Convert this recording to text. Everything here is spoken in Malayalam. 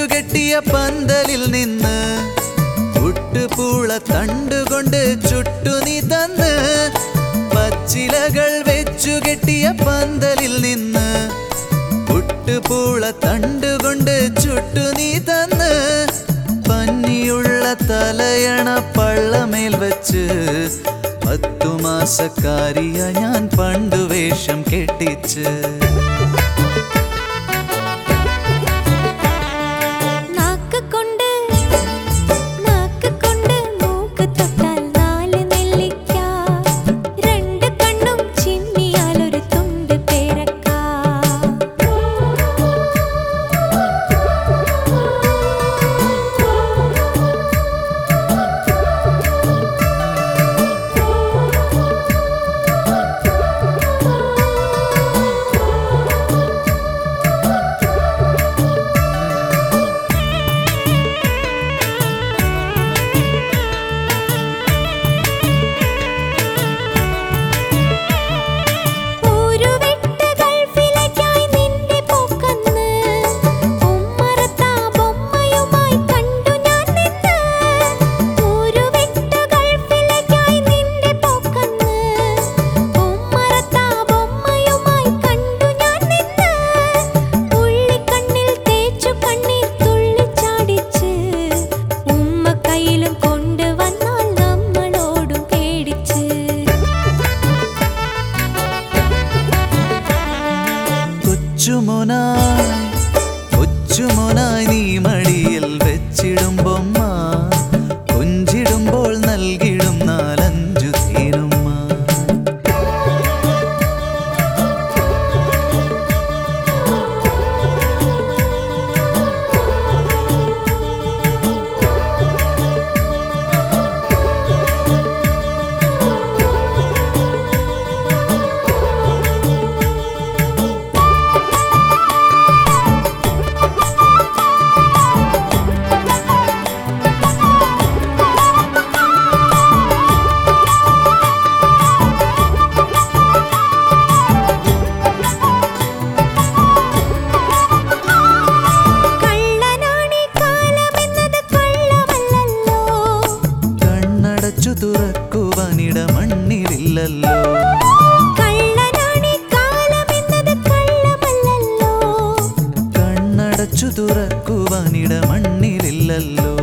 വെച്ചുകെട്ടിയ പന്തലിൽ നിന്ന് പുട്ടുപൂള തണ്ടുകൊണ്ട് ചുട്ടു നീ തന്ന് പച്ചിലകൾ വെച്ചുകെട്ടിയ പന്തലിൽ നിന്ന് പുട്ടുപൂള തണ്ടുകൊണ്ട് ചുട്ടു നീ തന്ന് പന്നിയുള്ള തലയണ പള്ളമേൽ വെച്ച് പത്തു മാസക്കാരിയ ഞാൻ പണ്ടു വേഷം കെട്ടിച്ച് നാക്ക് കൊണ്ട് നാക്ക് കൊണ്ട് മൂക്ക് തൊട്ടാൽ നാല് നെല്ലിക്ക രണ്ട് കണ്ണും ചിമ്മിയാൽ ഒരു തുണ്ട് പേരക്ക ഒരു വെട്ട് ഗൾഫിലേക്കായി നിന്റെ പോക്കന്ന് ഉമ്മറത്താ ബൊമ്മയുമായി കണ്ടു ഞാൻ നിന്ന് ഒരു വെട്ട് ഗൾഫിലേക്കായി നിന്റെ പോക്കന്ന് ഉമ്മറത്താ ബൊമ്മയുമായി കണ്ടു ഞാൻ നിന്ന് ഉള്ളിക്കണ്ണിൽ തേച്ചു കണ്ണീർ തുള്ളിച്ചാടിച്ച് ഉമ്മ കയ്യിലും കൊണ്ടുവന്നാൽ നമ്മളോടും പേടിച്ച് കൊച്ചുമോനായി കൊച്ചുമോനായി നീ മടിയിൽ വെച്ചിടും ബൊമ്മ കൊഞ്ചിടുമ്പോൾ നൽകിടും നാലഞ്ചു തീരുമ്മ കള്ളനാണി കാലമെന്നത് കള്ളമല്ലല്ലോ കണ്ണടച്ചു തുറക്കുവാനിട മണ്ണിലില്ലല്ലോ കള്ളനാണി കാലമെന്നത് കള്ളമല്ലല്ലോ കണ്ണടച്ചു തുറക്കുവാനിട മണ്ണിലില്ലല്ലോ